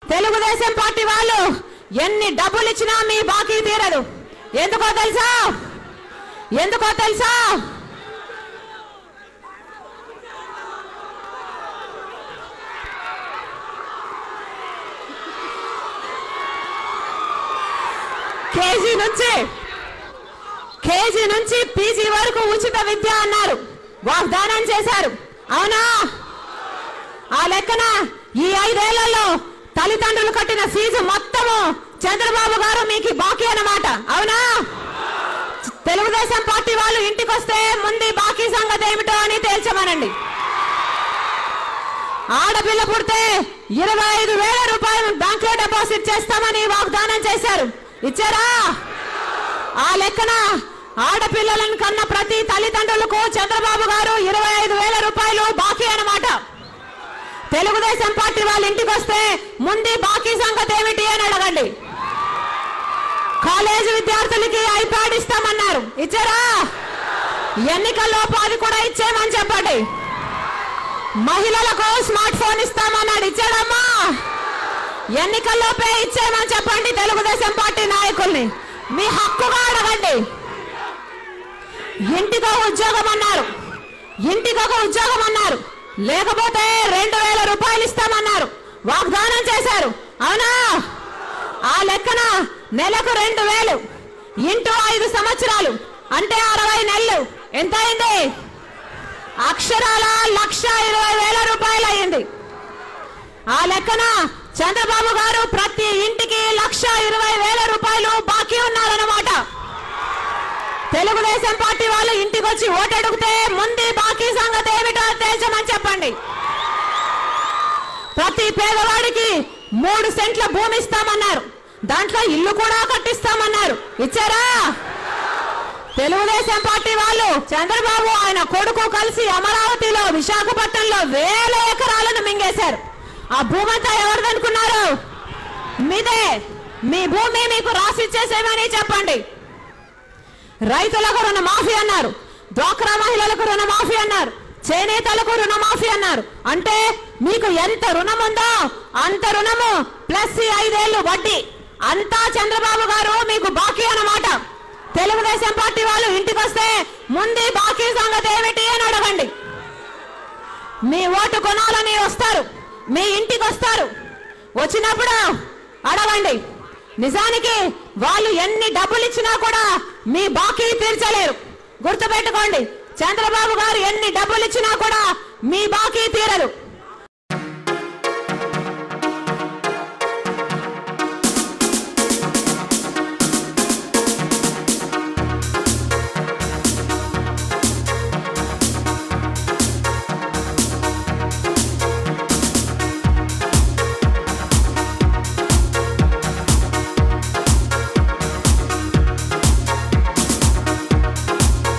Telugu Desam party వాళ్ళు ఎన్ని డబ్బులు ఇచ్చినా మీ బాకీ తీరదు ఎందుకో తెలుసా ఎందుకో తెలుసా కేజీ నుంచి కేజీ నుంచి పీజీ వరకు ఉచిత విద్య అన్నారు వాగ్దానం చేశారు అవునా ఆ లెక్కన ఈ ఐదేళ్లలో తల్లిదండ్రులు కట్టిన ఫీజు మొత్తము చంద్రబాబు గారు మీకు బాకీ అన్నమాట అవునా తెలుగుదేశం పార్టీ వాళ్ళు ఇంటికి వస్తే ముందు బాకీ సంగతి ఏమిటో అని తేల్చమనండి ఆడపిల్ల పుడితే ఇరవై ఐదు వేల రూపాయలు బ్యాంక్ లో డిపాజిట్ చేస్తామని వాగ్దానం చేశారు ఇచ్చారా ఆ లెక్కన ఆడపిల్లలను కన్న ప్రతి తల్లిదండ్రులకు చంద్రబాబు గారు ఇరవై ఐదు వేల రూపాయలు బాకీ అన్నమాట తెలుగుదేశం పార్టీ వాళ్ళ ఇంటికి వస్తే ముందు బాకీ సంగతి ఏమిటి అని అడగండి కాలేజీ విద్యార్థులకి ఐప్యాడ్ ఇస్తామన్నారు ఇచ్చారా ఎన్నికల్లోపు అది కూడా ఇచ్చేయమని చెప్పండి మహిళలకు స్మార్ట్ ఫోన్ ఇస్తామన్నాడు ఇచ్చాడమ్మా ఎన్నికల్లోపే ఇచ్చేయమని చెప్పండి తెలుగుదేశం పార్టీ నాయకుల్ని మీ హక్కుగా అడగండి ఇంటికో ఉద్యోగం అన్నారు ఇంటికొక ఉద్యోగం అన్నారు లేకపోతే రెండు వేల రూపాయలు ఇస్తామన్నారు వాగ్దానం చేశారు అవునా ఆ లెక్కన నెలకు రెండు వేలు ఇంటూ ఐదు సంవత్సరాలు అంటే అరవై నెలలు ఎంత అయింది అక్షరాల లక్ష ఇరవై వేల రూపాయలు అయింది ఆ లెక్కన చంద్రబాబు గారు ప్రతి ఇంటికి లక్ష ఇరవై వేల రూపాయలు బాకీ ఉన్నారన్నమాట తెలుగుదేశం పార్టీ వాళ్ళు ఇంటికి వచ్చి ఓటు అడిగితే ముందు బాకీ సంగతి ఏమిటో తేల్చమని చెప్పండి ప్రతి పేదవాడికి మూడు సెంట్ల భూమి ఇస్తామన్నారు దాంట్లో ఇల్లు కూడా కట్టిస్తామన్నారు ఇచ్చారా తెలుగుదేశం పార్టీ వాళ్ళు చంద్రబాబు ఆయన కొడుకు కలిసి అమరావతిలో విశాఖపట్నంలో వేల ఎకరాలను మింగేశారు ఆ భూమి అంతా ఎవరిదనుకున్నారు మీదే మీ భూమి మీకు రాసిచ్చేసేమని చెప్పండి రైతులకు రుణమాఫీ అన్నారు డ్వాక్రా మహిళలకు రుణమాఫీ అన్నారు చేనేతలకు రుణమాఫీ అన్నారు అంటే మీకు ఎంత రుణం ఉందో అంత రుణము ప్లస్ ఈ ఐదేళ్లు వడ్డీ అంతా చంద్రబాబు గారు మీకు బాకీ అన్నమాట తెలుగుదేశం పార్టీ వాళ్ళు ఇంటికి వస్తే ముందు బాకీ సంగతి ఏమిటి అని అడగండి మీ ఓటు కొనాలని వస్తారు మీ ఇంటికి వస్తారు వచ్చినప్పుడు అడగండి నిజానికి వాళ్ళు ఎన్ని డబ్బులు ఇచ్చినా కూడా మీ బాకీ తీర్చలేరు గుర్తుపెట్టుకోండి చంద్రబాబు గారు ఎన్ని డబ్బులు ఇచ్చినా కూడా మీ బాకీ తీరరు